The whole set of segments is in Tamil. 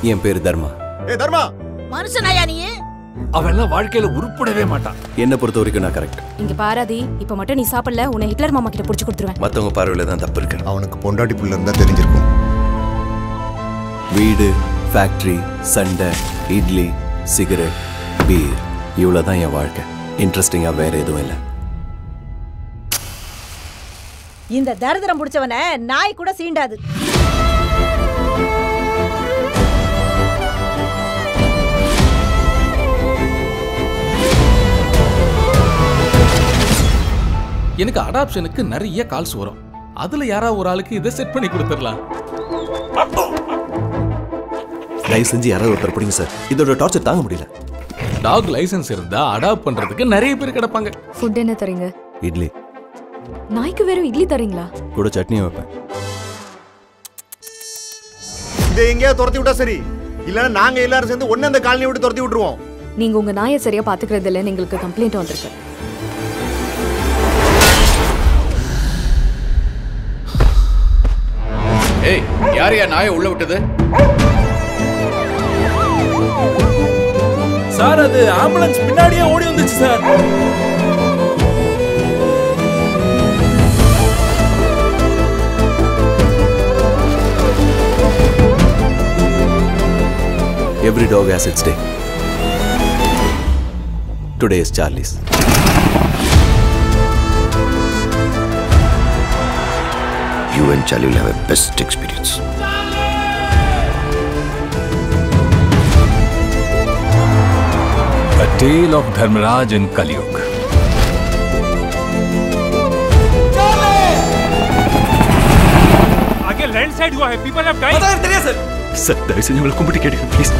என் பேரு தர்மா ஏ தர்மா மனுஷனாயா நீ அவன்லாம் வாழ்க்கையில உருப்படவே மாட்டான் என்னை பொறுத்த வரைக்கும் நான் கரெக்ட் இங்க பாராதி இப்ப மட்டும் நீ சாப்பிடல உன்னை ஹிட்லர் மாமா கிட்ட புடிச்சு கொடுத்துருவேன் மற்றவங்க பார்வையில் தான் தப்பு இருக்கு அவனுக்கு பொண்டாட்டி புள்ள இருந்தா தெரிஞ்சிருக்கும் வீடு ஃபேக்ட்ரி சண்டை இட்லி சிகரெட் பீர் இவ்வளோ தான் என் வாழ்க்கை இன்ட்ரெஸ்டிங்காக வேற எதுவும் இல்லை இந்த தரித்திரம் பிடிச்சவன நாய் கூட சீண்டாது எனக்கு அடாப்ஷனுக்கு நிறைய கால்ஸ் வரும் அதுல யாராவது ஒரு ஆளுக்கு இதை செட் பண்ணி கொடுத்துடலாம் தயவு செஞ்சு யாராவது ஒருத்தர் பிடிங்க சார் இதோட டார்ச்சர் தாங்க முடியல டாக் லைசென்ஸ் இருந்தா அடாப்ட் பண்றதுக்கு நிறைய பேர் கிடப்பாங்க ஃபுட் என்ன தரீங்க இட்லி நாய்க்கு வெறும் இட்லி தரீங்களா கூட சட்னியும் வைப்பேன் இதை எங்கேயாவது துரத்தி விட்டா சரி இல்லைன்னா நாங்க எல்லாரும் சேர்ந்து ஒன்னு அந்த காலனி விட்டு துரத்தி விட்டுருவோம் நீங்க உங்க நாயை சரியா பாத்துக்கிறது இல்லைன்னு எங்களுக்கு கம்ப்ளைண்ட் வந்திருக்கு ஏய் யார் யா நாயை உள்ள விட்டது சார் அது ஆம்புலன்ஸ் பின்னாடியே ஓடி வந்துச்சு sir every dog has its day today is Charlie's You and Charlie will have a best experience. A tale of Dharmaraj and Kalyug. आगे लैंडस्लाइड हुआ है पीपल हैव डाइड சார் தயவு செஞ்சு உங்களை கும்பிட்டு கேட்டுக்கிறேன் ப்ளீஸ்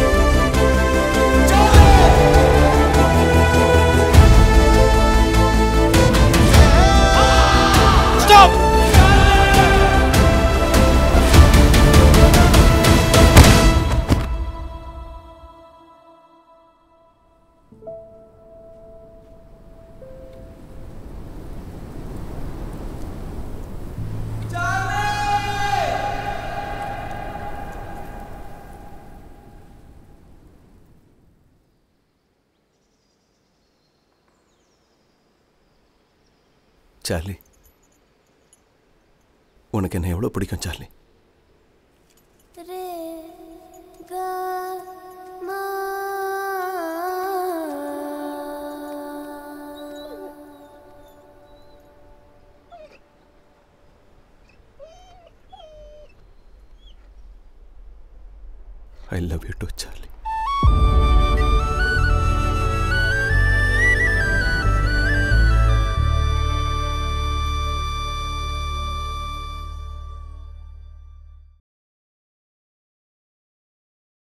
சார்லி உனக்கு என்ன எவ்வளோ பிடிக்கும் Charlie I love you too Charlie